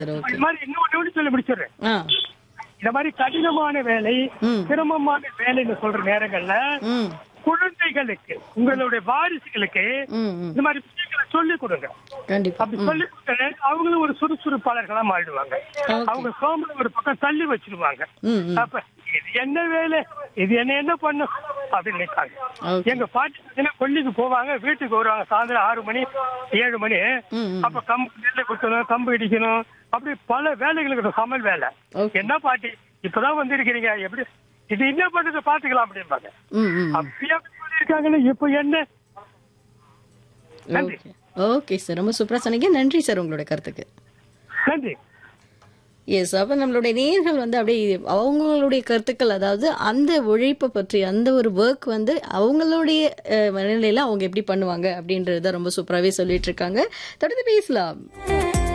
சரி ஓகே இது மாதிரி இன்னொன்னு ஒண்ணு சொல்லி முடிச்சிடுறேன் ஆ இந்த மாதிரி கடினமான வேலை ம். சிரமமான வேலைன்னு சொல்ற நேரங்கள்ல ம் குழந்தைகளுக்கு உங்களுடைய வாரிசுகளுக்கு ம் ம் இந்த மாதிரி விஷயங்களை சொல்லி கொடுங்க கண்டிப்பா அப்படி சொல்லி கொடுத்தா அவங்களும் ஒரு சுறுசுறுப்பாளர்களா மாறிடுவாங்க Okay. அவங்க சோம்பல ஒரு பக்கம் தள்ளி வச்சிருவாங்க ம் ம் அப்ப இது என்ன வேலை இது என்ன என்ன பண்ணும் அப்படின்னு நினைப்பாங்க ஓகே எங்க பாட்டி பார்த்தீங்கன்னா கொல்லிக்கு போவாங்க வீட்டுக்கு வருவாங்க சாயந்தரம் ஆறு மணி ஏழு மணி ம் ம் அப்ப கம்பு நெல்லை குத்தணும் கம்பு இடிக்கணும் அப்படி பல வேலைகளுக்கு இருக்கும், சமையல் வேலை ஓகே என்ன பாட்டி இப்பதான் வந்திருக்கிறீங்க எப்படி இது என்ன பண்றது பாத்துக்கலாம் அப்படிம்பாங்க ம் ம் அப்படியே அப்படி சொல்லியிருக்காங்கன்னு இப்ப என்ன நன்றி. ஓகே ஓகே சார் ரொம்ப சூப்பரா சொன்னீங்க நன்றி சார் உங்களோட கருத்துக்கு நன்றி எஸ் அப்ப நம்மளுடைய நேயர்கள் வந்து அப்படியே அவங்களுடைய கருத்துக்கள் அதாவது அந்த உழைப்பை பற்றி அந்த ஒரு ஒர்க் வந்து அவங்களுடைய அஹ், மனநிலையில அவங்க எப்படி பண்ணுவாங்க அப்படின்றத ரொம்ப சூப்பராகவே சொல்லிட்டு இருக்காங்க தொடர்ந்து பேசலாம்